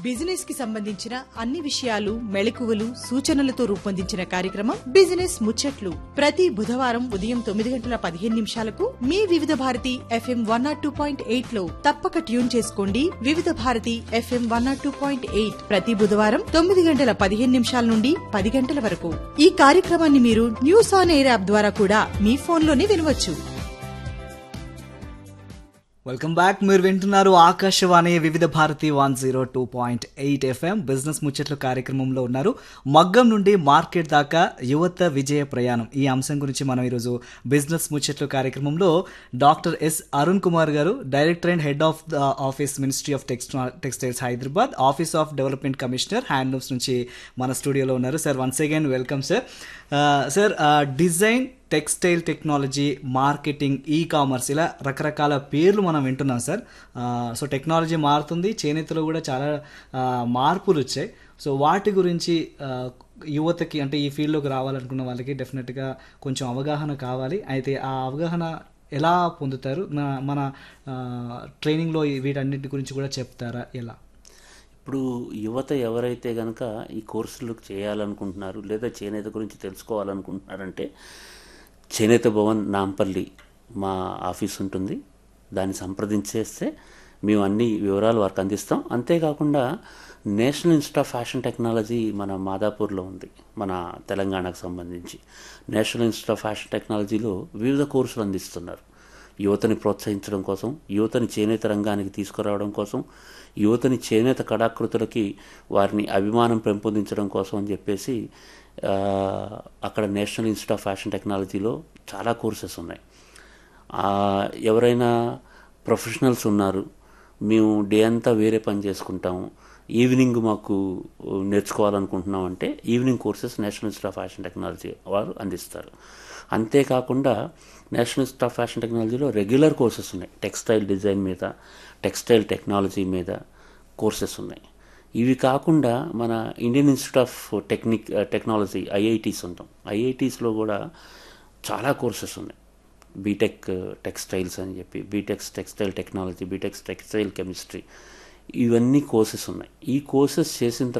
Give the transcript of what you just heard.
business కి సంబంధించిన అన్ని విషయాలు మెళకువలు సూచనలతో రూపొందించిన కార్యక్రమం బిజినెస్ ముచ్చట్లు ప్రతి బుధవారం ఉదయం తొమ్మిది గంటల పదిహేను నిమిషాలకు మీ Vividh Bharati FM one nought two point eight లో తప్పక ట్యూన్ చేసుకోండి Vividh Bharati FM one nought two point eight ప్రతి బుధవారం తొమ్మిది గంటల పదిహేను నిమిషాల నుండి పది గంటల వరకు ఈ కార్యక్రమాన్ని మీరు న్యూస్ ఆన్ ఎయిర్ యాప్ ద్వారా కూడా మీ ఫోన్లోనే వినవచ్చు వెల్కమ్ బ్యాక్ మీరు వింటున్నారు Akashvani Vividh Bharati one zero two point eight FM business ముచ్చట్లు కార్యక్రమంలో ఉన్నారు మగ్గం నుండి మార్కెట్ దాకా యువత విజయ ప్రయాణం ఈ అంశం గురించి మనం ఈరోజు బిజినెస్ ముచ్చట్లు కార్యక్రమంలో డాక్టర్ ఎస్ అరుణ్ కుమార్ గారు director and head of the office ministry of టెక్స్టా textiles Hyderabad office of development commissioner handlooms నుంచి మన స్టూడియోలో ఉన్నారు sir once again welcome sir sir design textile technology marketing e commerce ఇలా రకరకాల పేర్లు మనం వింటున్నాం సార్ సో టెక్నాలజీ మారుతుంది చేనేతలో కూడా చాలా ఆ, మార్పులు వచ్చాయి సో వాటి గురించి ఆ, యువతకి అంటే ఈ ఫీల్డ్లోకి రావాలనుకున్న వాళ్ళకి డెఫినెట్గా కొంచెం అవగాహన కావాలి అయితే ఆ అవగాహన ఎలా పొందుతారు మన మన ఆ, ట్రైనింగ్లో ఈ వీటన్నిటి గురించి కూడా చెప్తారా ఎలా ఇప్పుడు యువత ఎవరైతే కనుక ఈ కోర్సులు చేయాలనుకుంటున్నారు లేదా చేనేత గురించి తెలుసుకోవాలనుకుంటున్నారంటే చేనేత భవన్ నాంపల్లి మా ఆఫీస్ ఉంటుంది దాన్ని సంప్రదించేస్తే మేము అన్ని వివరాలు వారికి అందిస్తాం అంతేకాకుండా national institute of fashion technology మన మాదాపూర్లో ఉంది మన తెలంగాణకు సంబంధించి నేషనల్ ఇన్స్టిట్యూట్ ఆఫ్ ఫ్యాషన్ టెక్నాలజీలో వివిధ కోర్సులు అందిస్తున్నారు యువతని ప్రోత్సహించడం కోసం యువతని చేనేత రంగానికి తీసుకురావడం కోసం యువతని చేనేత కళాకృతులకి వారిని అభిమానం పెంపొందించడం కోసం అని చెప్పేసి ఆ, అక్కడ నేషనల్ ఇన్స్టిట్యూట్ ఆఫ్ ఫ్యాషన్ టెక్నాలజీలో చాలా కోర్సెస్ ఉన్నాయి ఆ, ఎవరైనా ప్రొఫెషనల్స్ ఉన్నారు మేము డే అంతా వేరే పని చేసుకుంటాము ఈవినింగ్ మాకు నేర్చుకోవాలనుకుంటున్నాం అంటే evening courses national institute of fashion technology వారు అందిస్తారు అంతేకాకుండా నేషనల్ ఇన్స్టిట్యూట్ ఆఫ్ ఫ్యాషన్ టెక్నాలజీలో రెగ్యులర్ కోర్సెస్ ఉన్నాయి టెక్స్టైల్ డిజైన్ మీద టెక్స్టైల్ టెక్నాలజీ మీద కోర్సెస్ ఉన్నాయి ఇవి కాకుండా మన Indian institute of technique technology IITs ఉంటాం ఐఐటీస్లో కూడా చాలా కోర్సెస్ ఉన్నాయి బీటెక్ టెక్స్టైల్స్ అని చెప్పి B Techs textile technology B Techs textile chemistry ఇవన్నీ కోర్సెస్ ఉన్నాయి ఈ కోర్సెస్ చేసిన